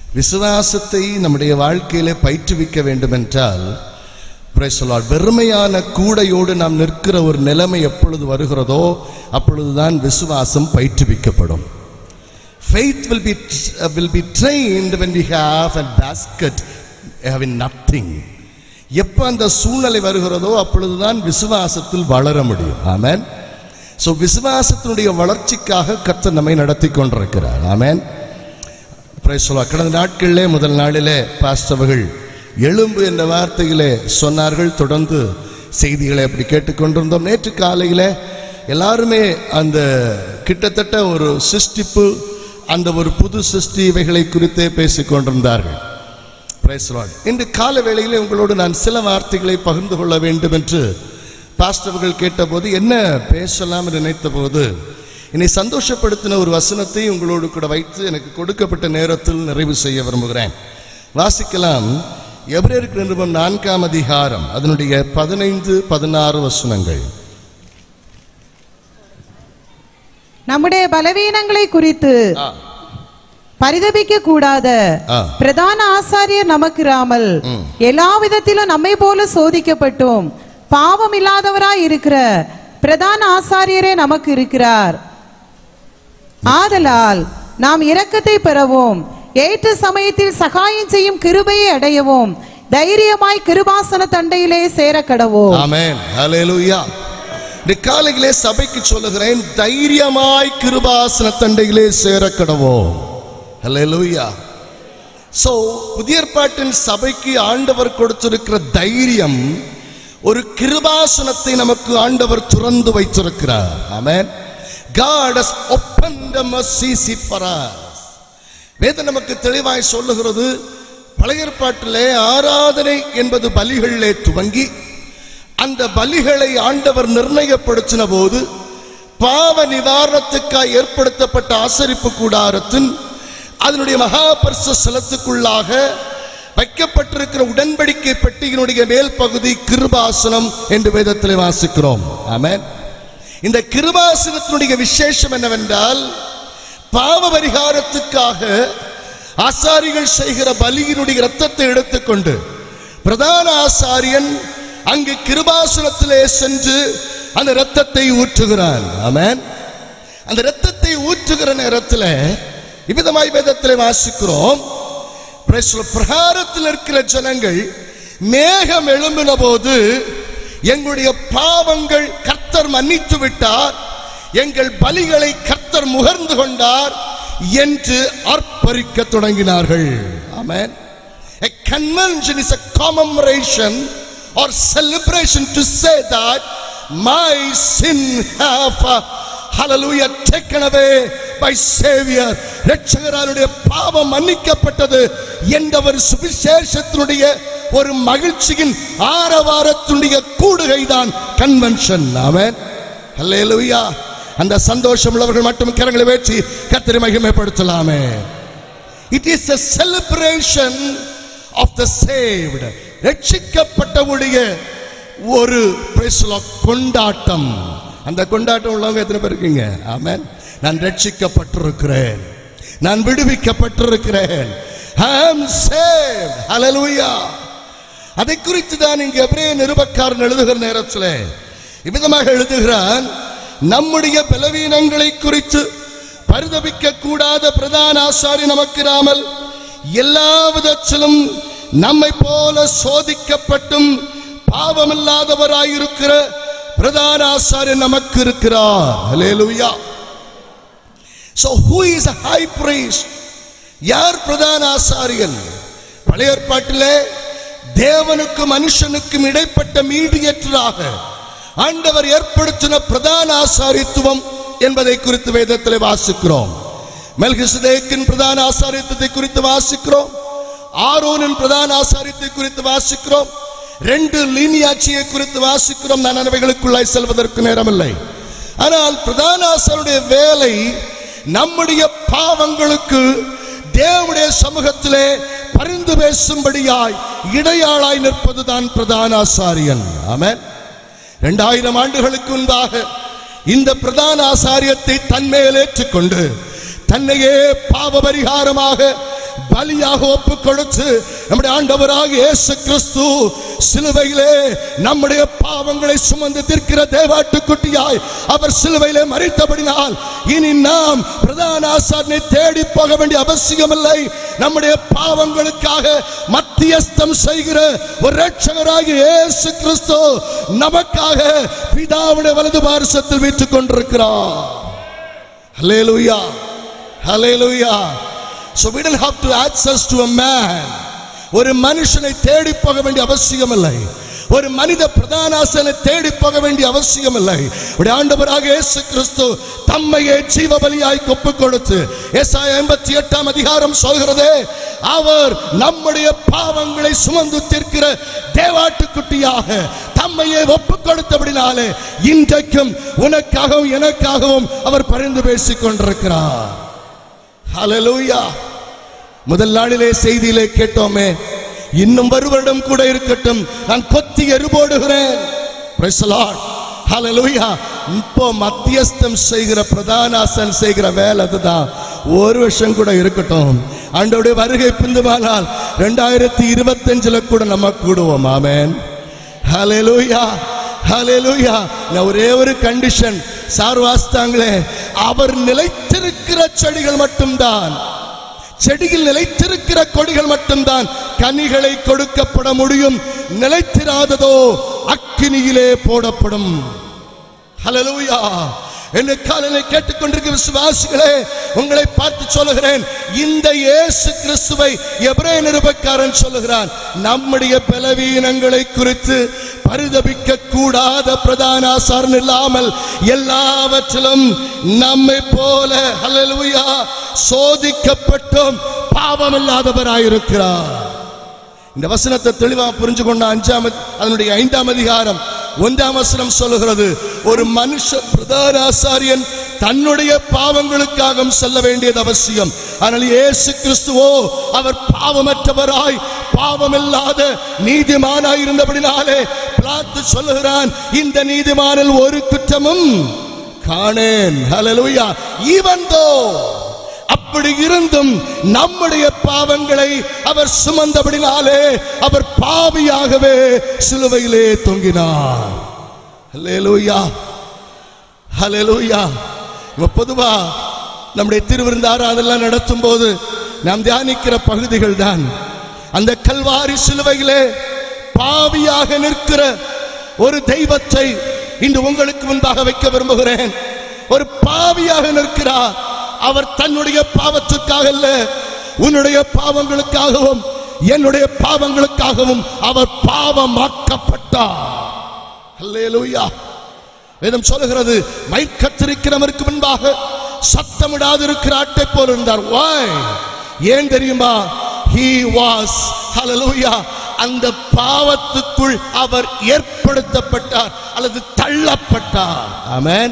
விசுவாசத்தை நம்முடைய வாழ்க்கையிலே பயிற்றுவிக்க வேண்டும் என்றால் praise the Lord, வெறுமையான கூடையோடு நாம் நிற்கிற ஒரு நிலைமை எப்பொழுது வருகிறதோ அப்பொழுதுதான் விசுவாசம் பயிற்றுவிக்கப்படும் faith will be uh, will be trained when we have a basket having nothing எப்போ அந்த சூழ்நிலை வருகிறதோ அப்பொழுதுதான் விசுவாசத்தில் வளர முடியும் ஆமென் ஸோ விசுவாசத்தினுடைய வளர்ச்சிக்காக கர்த்தர் நம்மை நடத்தி கொண்டிருக்கிறார் ஆமென் Praise the Lord. கடந்த நாட்களிலே முதல் நாளிலே பாஸ்டவர்கள் எலும்பு என்ற வார்த்தையிலே சொன்னார்கள் தொடர்ந்து செய்திகளை அப்படி கேட்டுக்கொண்டிருந்தோம் நேற்று காலையிலே எல்லாருமே அந்த கிட்டத்தட்ட ஒரு சிருஷ்டிப்பு அந்த ஒரு புது சிருஷ்டி இவைகளை குறித்தே பேசிக் கொண்டிருந்தார்கள் Praise the Lord. இன்று கால வேளையிலே உங்களோடு நான் சில வார்த்தைகளை பகிர்ந்து கொள்ள வேண்டும் என்று பாஸ்டர்கள் கேட்டபோது என்ன பேசலாம் என்று நினைத்த போது என்னை சந்தோஷப்படுத்தின ஒரு வசனத்தை உங்களோடு கூட வைத்து எனக்கு கொடுக்கப்பட்ட நேரத்தில் நிறைவு செய்ய விரும்புகிறேன் வாசிக்கலாம் எபிரேருக்கு நிருபம் நான்காம் அதிகாரம் அதனுடைய பதினைந்து பதினாறு வசனங்கள் நம்முடைய பலவீனங்களை குறித்து ஆ, பரிதபிக்க கூடாத ஆ. பிரதான ஆசாரியர் நமக்கு இராமல் எல்லா விதத்திலும் நம்மை போல சோதிக்கப்பட்டும் பாவம் இல்லாதவராய் இருக்கிற பிரதான ஆசாரியரே நமக்கு இருக்கிறார் ஆதலால் நாம் இரக்கத்தை பெறவும் ஏற்ற சமயத்தில் சகாயம் செய்யும் கிருபையை அடையவும் தைரியமாய் கிருபாசன தண்டையிலே சேர கடவோம் ஆமென் ஹalleluya இந்த காலையிலே சபைக்கு சொல்லுகிறேன் தைரியமாய் கிருபாசன தண்டையிலே சேர கடவோம் ஹalleluya சோ புதிய ஏற்பாட்டின் சபைக்கு ஆண்டவர் கொடுத்திருக்கிற தைரியம் ஒரு கிருபாசனத்தை நமக்கு ஆண்டவர் துறந்து வைத்திருக்கிறார் ஆமென் God has opened a mercy seat for us வேதம் நமக்கு தெளிவாய் சொல்லுகிறது பழைய ஏற்பாட்டிலே ஆராதனை என்பது பலிகளிலே துவங்கி அந்த பலிகளை ஆண்டவர் நிர்ணயப்படுத்தின போது பாவ நிவாரணத்துக்காய் ஏற்படுத்தப்பட்ட ஆசரிப்பு கூடாரத்தின் அதனுடைய மகாபரிச ஸ்தலத்துக்குள்ளாக வைக்கப்பட்டிருக்கிற உடன்படிக்கை பெட்டியினுடைய மேல் பகுதி கிருபாசனம் என்று வேதத்திலே வாசிக்கிறோம் ஆமென் இந்த கிருபாசனத்தினுடைய விசேஷம் என்னவென்றால் பாவ பரிகாரத்துக்காக ஆசாரிகள் செய்கிற பலியினுடைய இரத்தத்தை எடுத்துக்கொண்டு பிரதான ஆசாரியன் அங்கு கிருபாசனத்திலே சென்று அந்த இரத்தத்தை ஊற்றுகிறான் ஆமென் அந்த இரத்தத்தை ஊற்றுகிற நேரத்தில் இவ்விதமாய் வேதத்திலே வாசிக்கிறோம் Praise the Lord. பிரகாரத்தில் இருக்கிற ஜனங்கள் மேகம் எழும்பின போது எங்களுடைய பாவங்கள் கர்த்தர் மன்னித்து விட்டார் எங்கள் பலிகளை கர்த்தர் முகர்ந்து கொண்டார் என்று ஆர்ப்பரிக்க தொடங்கினார்கள் ஆமென் A convention is a commemoration or celebration to say that my sin have uh, hallelujah taken away by savior ரட்சகராருடைய பாவம் மன்னிக்கப்பட்டது என்ற ஒரு சுவிசேஷத்தினுடைய ஒரு மகிழ்ச்சியின் ஆரவாரத்தினுடைய கூடுகை தான் கன்வென்ஷன் ஆமென் ஹalleluya அந்த சந்தோஷம் உள்ளவர்கள் மட்டும் கரங்களை வேற்றி கத்திரி மகிமைப்படுத்தலாமே it is a celebration of the saved ரட்சிக்கப்பட்டவுடைய ஒரு praise the Lord, கொண்டாட்டம் அந்த கொண்டாட்டம் உள்ளவங்க எத்தனை பேர் இருக்கீங்க ஆமென் நான் ரட்சிக்கப்பட்டிருக்கிறேன் நான் விடுவிக்கப்பட்டிருக்கிறேன் I am saved hallelujah அதை குறித்து தான் இங்கு எபிரேய நிருபக்காரன் எழுதுகிற நேரத்தில் இவ்விதமாக எழுதுகிறான் நம்முடைய பலவீனங்களை குறித்து பரிதபிக்க கூடாத பிரதான ஆசாரி நமக்கு இராமல் எல்லா விதத்திலும் நம்மை போல சோதிக்கப்பட்டும் பாவமில்லாதவராயிருக்கிற பிரதான ஆசாரி நமக்கு இருக்கிறார் ஹalleluya So who is a high priest? யார் பிரதான ஆசாரியன் பழைய ஏற்பாட்டிலே தேவனுக்கும் மனுஷனுக்கும் இடைப்பட்ட மீடியேட்டராக ஆண்டவர் ஏற்படுத்தின பிரதான ஆசாரித்துவம் என்பதை குறித்து வேதத்திலே வாசிக்கிறோம் மெல்கிசதேக்கின் பிரதான ஆசாரித்தத்தை குறித்து வாசிக்கிறோம் ஆரோனின் பிரதான ஆசாரியத்தை குறித்து வாசிக்கிறோம் ரெண்டு லீனியாட்சியை குறித்து வாசிக்கிறோம் நான் அவைகளுக்குள்ளாய் செல்வதற்கு நேரமில்லை ஆனால் பிரதான ஆசாருடைய வேலை நம்முடைய பாவங்களுக்கு தேவனுடைய சமூகத்திலே பரிந்து பேசும்படியாய் இடையாளாய் நிற்பதுதான் பிரதான ஆசாரியன் ஆமென் இரண்டாயிரம் ஆண்டுகளுக்கு முன்பாக இந்த பிரதான ஆசாரியத்தை தன்மேல் ஏற்றுக்கொண்டு தன்னையே பாவ பரிகாரமாக பலியாக ஒப்பு கொடுத்து நம்முடைய ஆண்டவராக இயேசு கிறிஸ்து சிலுவையிலே நம்முடைய பாவங்களை சுமந்து தீர்க்கிற தேவாட்டுக்குட்டியாய் அவர் சிலுவையிலே மறித்தபடினால் இனி நாம் பிரதான ஆசாரனை தேடி போக வேண்டிய அவசியமில்லை நம்முடைய பாவங்களுக்காக மத்தியஸ்தம் செய்கிற ஒரு ரட்சகராகிய இயேசு கிறிஸ்து நமக்காக பிதாவுடைய வலது பாரசத்தில் வீட்டுக் கொண்டிருக்கிறார் Hallelujah. Hallelujah. So we don't have to access to a man. ஒரு மனுஷனை தேடி போக வேண்டிய அவசியம் இல்லை ஒரு மனித பிரதானாசனை தேடி போக வேண்டிய அவசியம் இல்லை உடைய ஆண்டவராக இயேசு கிறிஸ்து தம்மையே ஜீவ பலியாய் ஒப்பு கொடுத்து ஏசாயா எண்பத்தி எட்டாம் அதிகாரம் சொல்கிறதே அவர் நம்முடைய பாவங்களை சுமந்து தீர்க்கிற தேவாட்டுக்குட்டியாக தம்மையே ஒப்பு கொடுத்தபடினாலே இன்றைக்கும் உனக்காகவும் எனக்காகவும் அவர் பரிந்து பேசிக் கொண்டிருக்கிறார் ஹalleluya முதல் நாளிலே செய்தியிலே கேட்டோமே இன்னும் வருவரிடம் கூட இருக்கட்டும் நான் கொத்தி எருபோடுகிறேன் Praise the Lord. Hallelujah. இப்போ மத்தியஸ்தம் செய்கிற பிரதானாசன் செய்கிற வேலை அதுதான் ஒரு வருஷம் கூட இருக்கட்டும் ஆண்டோடைய வருகை பிந்துமானால் ரெண்டாயிரத்தி இருபத்தஞ்சுல கூட நம்ம கூடுவோம் ஆமென் ஹalleluya ஹalleluya நான் ஒரே ஒரு கண்டிஷன் சார் வாஸ்தாங்களே அவர் நிலைத்திருக்கிற செடிகள் மட்டும்தான் செடியில் நிலைத்திருக்கிற கொடிகள் மட்டும்தான் கனிகளை கொடுக்கப்பட முடியும் நிலைத்திராததோ அக்கினியிலே போடப்படும் ஹalleluya என்ன காலையில கேட்டுக்கொண்டிருக்கிற விசுவாசிகளே உங்களை பார்த்து சொல்லுகிறேன் இந்த இயேசு கிறிஸ்துவை எபிரேய நிருபக்காரன் சொல்லுகிறான் நம்முடைய பலவீனங்களை குறித்து பரிதபிக்க கூடாத பிரதான ஆசாரன் இல்லாமல் எல்லாவற்றிலும் நம்மை போல ஹalleluya சோதிக்கப்பட்டும் பாவம் இல்லாதவராயிருக்கிறார் இந்த வசனத்தை தெளிவா புரிஞ்சு கொண்ட அஞ்சாம் அதி- அதனுடைய ஐந்தாம் அதிகாரம் ஒன்றாம் வசனம் சொல்லுகிறது ஒரு மனுஷ பிரதான ஆசாரியன் தன்னுடைய பாவங்களுக்காக செல்ல வேண்டியது அவசியம் ஆனால் இயேசு கிறிஸ்துவோ அவர் பாவமற்றவராய் பாவமில்லாத நீதிமானாய் இருந்தபடினாலே பிளாத்து சொல்லுகிறான் இந்த நீதிமானில் ஒரு குற்றமும் காணேன் ஹalleluya even though அப்படி இருந்தும் நம்முடைய பாவங்களை அவர் சுமந்தபடினாலே அவர் பாவியாகவே சிலுவையிலே தொங்கினார் ஹalleluya ஹalleluya இப்ப பொதுவா நம்முடைய திருவிருந்த ஆராதெல்லாம் நடத்தும் போது நாம் தியானிக்கிற பகுதிகள் தான் அந்த கல்வாரி சிலுவையிலே பாவியாக நிற்கிற ஒரு தெய்வத்தை இன்று உங்களுக்கு முன்பாக வைக்க விரும்புகிறேன் ஒரு பாவியாக நிற்கிறார் அவர் தன்னுடைய பாவத்துக்காக அல்ல உன்னுடைய பாவங்களுக்காகவும் என்னுடைய பாவங்களுக்காகவும் அவர் பாவமாக்கப்பட்டார் அல்லேலூயா வேதம் சொல்லுகிறது மயிர்கத்திருக்கிறவருக்கு முன்பாக சத்தமிடாது இருக்கிற ஆட்டை போல இருந்தார் why ஏன் தெரியுமா he was hallelujah அந்த பாவத்துக்குள் அவர் ஏற்படுத்தப்பட்டார் அல்லது தள்ளப்பட்டார் ஆமென்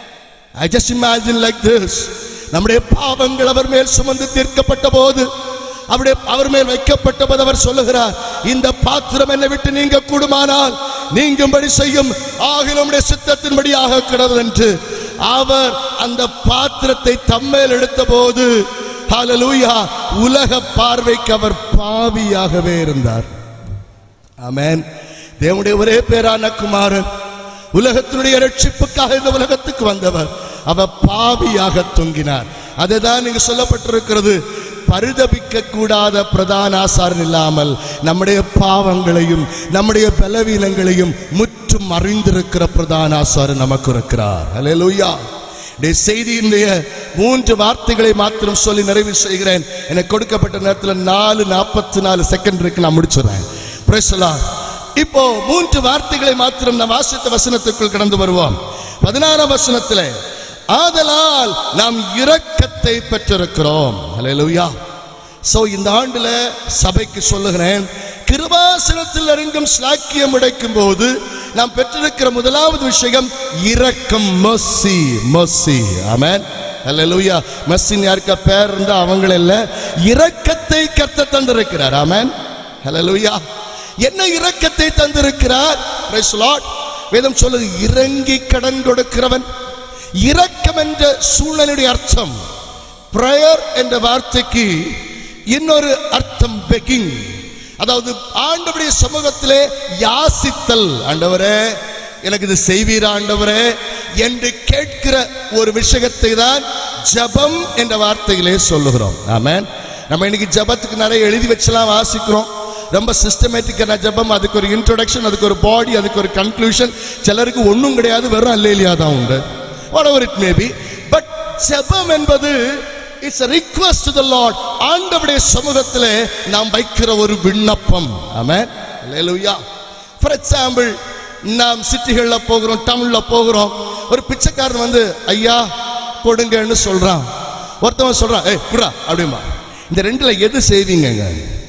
I just imagine like this நம்முடைய பாவங்கள் அவர் மேல் சுமந்து தீர்க்கப்பட்ட போது அவருடைய அவர் மேல் வைக்கப்பட்ட போது அவர் சொல்லுகிறார் இந்த பாத்திரம் என்னை விட்டு நீங்க கூடுமானால் நீங்கும்படி செய்யும் ஆகிலும் உம்முடைய சித்தத்தின்படியாக கிடவது என்று அவர் அந்த பாத்திரத்தை தம்மேல் எடுத்த போது ஹalleluya உலக பார்வைக்கு அவர் பாவியாகவே இருந்தார் ஆமென் தேவனுடைய ஒரே பேரான குமாரன் உலகத்தினுடைய ரட்சிப்புக்காக இந்த உலகத்துக்கு வந்தவர் அவர் பாவியாக தொங்கினார் அதுதான் இங்கு சொல்லப்பட்டிருக்கிறது பரிதபிக்க கூடாத பிரதான ஆசாரன் இல்லாமல் நம்முடைய பாவங்களையும் நம்முடைய பலவீனங்களையும் முற்றும் அறிந்திருக்கிற பிரதான ஆசாரன் நமக்கு இருக்கிறார் ஹalleluya இந்த செய்தியினுடைய மூன்று வார்த்தைகளை மாத்திரம் சொல்லி நிறைவு செய்கிறேன் எனக்கு கொடுக்கப்பட்ட நேரத்தில் நாலு நாற்பத்தி நாலு செகண்ட் இருக்கு நான் முடிச்சிடுறேன் Praise the Lord. இப்போ மூன்று வார்த்தைகளை மாத்திரம் நான் வாசித்த வசனத்துக்குள் கடந்து வருவோம் பதினாறாம் வசனத்திலே ஆதலால் நாம் இரக்கத்தை பெற்றிருக்கிறோம் ஹalleluya சோ இந்த ஆண்டுல சபைக்கு சொல்லுகிறேன் கிருபாசனத்தில் இறங்கும் ஸ்லாக்கியம் உடைக்கும் போது நாம் பெற்றிருக்கிற முதலாவது விஷயம் இரக்கம் மர்சி மர்சி ஆமென் ஹalleluya மர்சின் யாருக்கா பேர் இருந்தா அவங்கள இல்ல இரக்கத்தை கத்த தந்திருக்கிறார் ஆமென் ஹalleluya என்ன இரக்கத்தை தந்திருக்கிறார் Praise the Lord. வேதம் சொல்லுது இறங்கி கடன் கொடுக்கிறவன் இரக்கம் என்ற சூழலுடைய அர்த்தம் பிரயர் என்ற வார்த்தைக்கு இன்னொரு அர்த்தம் பெக்கிங் அதாவது ஆண்டவருடைய சமூகத்திலே யாசித்தல் ஆண்டவரே எனக்கு இது செய்வீர் ஆண்டவரே என்று கேட்கிற ஒரு விஷயத்தை தான் ஜபம் என்ற வார்த்தையிலே சொல்லுகிறோம் ஆமென் நம்ம இன்னைக்கு ஜபத்துக்கு நிறைய எழுதி வச்செல்லாம் வாசிக்கிறோம் ரொம்ப சிஸ்டமேட்டிக்கான ஜபம் அதுக்கு ஒரு இன்ட்ரோடக்ஷன் அதுக்கு ஒரு பாடி அதுக்கு ஒரு கன்க்ளூஷன் சிலருக்கு ஒன்றும் கிடையாது வெறும் அல்லேலியா தான் உண்டு whatever it may be but ஜெபம் என்பது it's request to the Lord ஆண்டவருடைய சமூகத்திலே நாம் வைக்கிற ஒரு விண்ணப்பம் ஆமென் ஹalleluya ஃபார் எக்ஸாம்பிள் நாம் சிட்டிகள்ல போகிறோம் டவுன்ல போகிறோம் ஒரு பிச்சைக்காரன் வந்து ஐயா கொடுங்கன்னு சொல்றான் ஒருத்தவன் சொல்றான் ஏய் குடா அப்படிமா இந்த ரெண்டுல எது செய்வீங்கங்க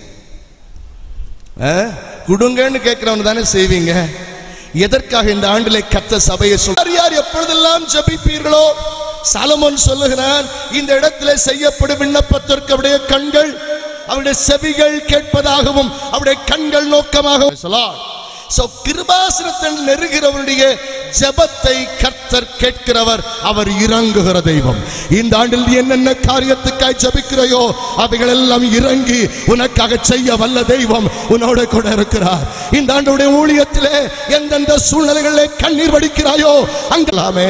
ஆ? குடுங்கன்னு கேட்கிறவன் தானே செய்வீங்க எதற்காக இந்த ஆண்டிலே கத்த சபையை சொல்றார் யார் எப்பொழுதெல்லாம் ஜெபிப்பீர்களோ சாலமோன் சொல்லுகிறான் இந்த இடத்திலே செய்யப்படும் விண்ணப்பத்திற்கு அவருடைய கண்கள் அவருடைய செவிகள் கேட்பதாகவும் அவருடைய கண்கள் நோக்கமாகவும் சோ கிருபாசனத்தில் நெருகிறவருடைய ஜெபத்தை கர்த்தர் கேட்கிறவர் அவர் இறங்குகிற தெய்வம் இந்த ஆண்டில் நீ என்னென்ன காரியத்துக்காய் ஜெபிக்கிறாயோ அவைகள் எல்லாம் இறங்கி உனக்காக செய்ய வல்ல தெய்வம் உன்னோட கூட இருக்கிறார் இந்த ஆண்டுடைய ஊழியத்திலே எந்தெந்த சூழ்நிலைகளிலே கண்ணீர் வடிக்கிறாயோ அங்கெல்லாமே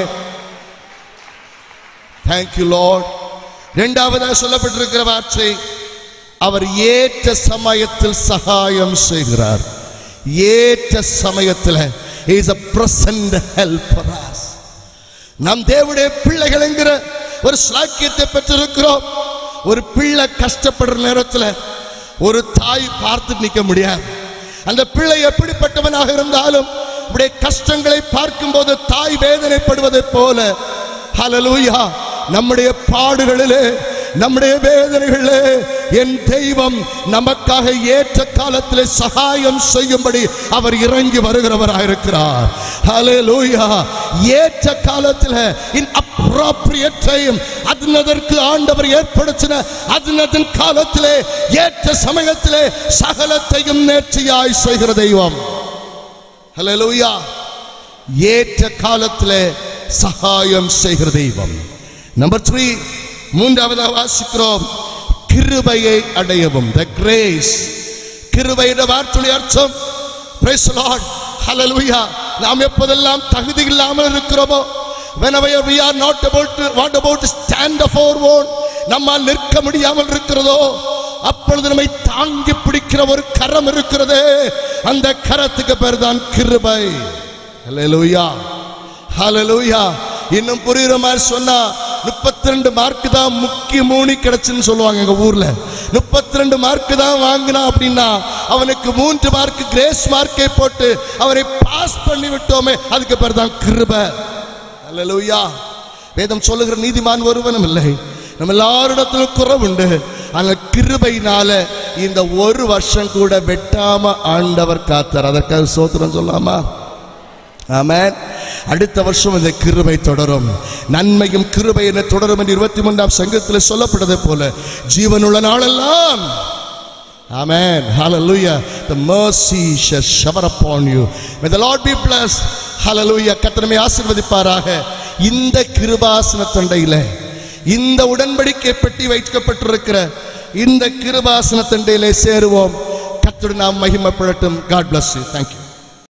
தேங்க்யூ லார்ட் இரண்டாவதாக சொல்லப்பட்டிருக்கிற வார்த்தை அவர் ஏற்ற சமயத்தில் சகாயம் செய்கிறார் ஏற்ற சமயத்தில் is a present help for us நம் தேவனுடைய பிள்ளைகள் என்கிற ஒரு சாக்கியத்தை பெற்றிருக்கிறோம் ஒரு பிள்ளை கஷ்டப்படுற நேரத்தில் ஒரு தாய் பார்த்து நிற்க முடியாது அந்த பிள்ளை எப்படிப்பட்டவனாக இருந்தாலும் இப்படி கஷ்டங்களை பார்க்கும்போது தாய் வேதனைப்படுவதைப் போல ஹalleluya நம்முடைய பாடுகளிலே நம்முடைய வேதனைகளிலே என் தெய்வம் நமக்காக ஏற்ற காலத்திலே சகாயம் செய்யும்படி அவர் இறங்கி வருகிறவராக இருக்கிறார் ஹalleluya ஏற்ற காலத்தில் இன் appropriate time அதனதற்கு ஆண்டவர் ஏற்படுத்தின அதனதன் காலத்திலே ஏற்ற சமயத்திலே சகலத்தையும் நேர்ச்சியாய் செய்கிற தெய்வம் ஹalleluya ஏற்ற காலத்திலே சகாயம் செய்கிற தெய்வம் நம்பர் த்ரீ மூன்றாவதாக வாசிக்கிறோம் கிருபையை அடையவும் த கிரேஸ் கிருபையிட வார்த்தையுடைய அர்த்தம் praise the lord hallelujah நாம் எப்போதெல்லாம் தகுதி இல்லாமல் இருக்கிறோமோ whenever we are not able to what about to stand of our own நம்மால் நிற்க முடியாமல் இருக்கிறதோ அப்பொழுது நம்மை தாங்கி பிடிக்கிற ஒரு கரம் இருக்கிறதே அந்த கரத்துக்கு பேர் தான் கிருபை ஹalleluya ஹalleluya இன்னும் புரியுற மாதிரி சொன்னா முப்பத்தி ரெண்டு மார்க் தான் முக்கிய மூணி கிடைச்சுன்னு சொல்லுவாங்க எங்க ஊர்ல முப்பத்தி ரெண்டு மார்க் தான் வாங்கினா அப்படின்னா அவனுக்கு மூன்று மார்க் கிரேஸ் மார்க்கை போட்டு அவரை பாஸ் பண்ணி விட்டோமே அதுக்கு பேர் தான் கிருபை அல்லேலூயா வேதம் சொல்லுகிற நீதிமான் ஒருவனும் இல்லை நம்ம எல்லாரிடத்திலும் குறவுண்டு அந்த கிருபையினால இந்த ஒரு வருஷம் கூட வெட்டாம ஆண்டவர் காத்தார் அதற்காக சோத்திரம் சொல்லாமா ஆமென் அடுத்த வருஷம் இந்த கிருபை தொடரும் நன்மையும் கிருபை என தொடரும் என்று இருபத்தி மூன்றாம் சங்கத்தில் சொல்லப்பட்டதை போல ஜீவனுள்ள நாளெல்லாம் Amen. Hallelujah. The mercy shall shower upon you. May the Lord be blessed. Hallelujah. கத்தனமை ஆசீர்வதிப்பாராக இந்த கிருபாசன தண்டையில இந்த உடன்படிக்கை பெட்டி வைக்கப்பட்டிருக்கிற இந்த கிருபாசன தண்டையிலே சேருவோம் கத்துடன் நாம் மகிமைப்படட்டும் God bless you. Thank you.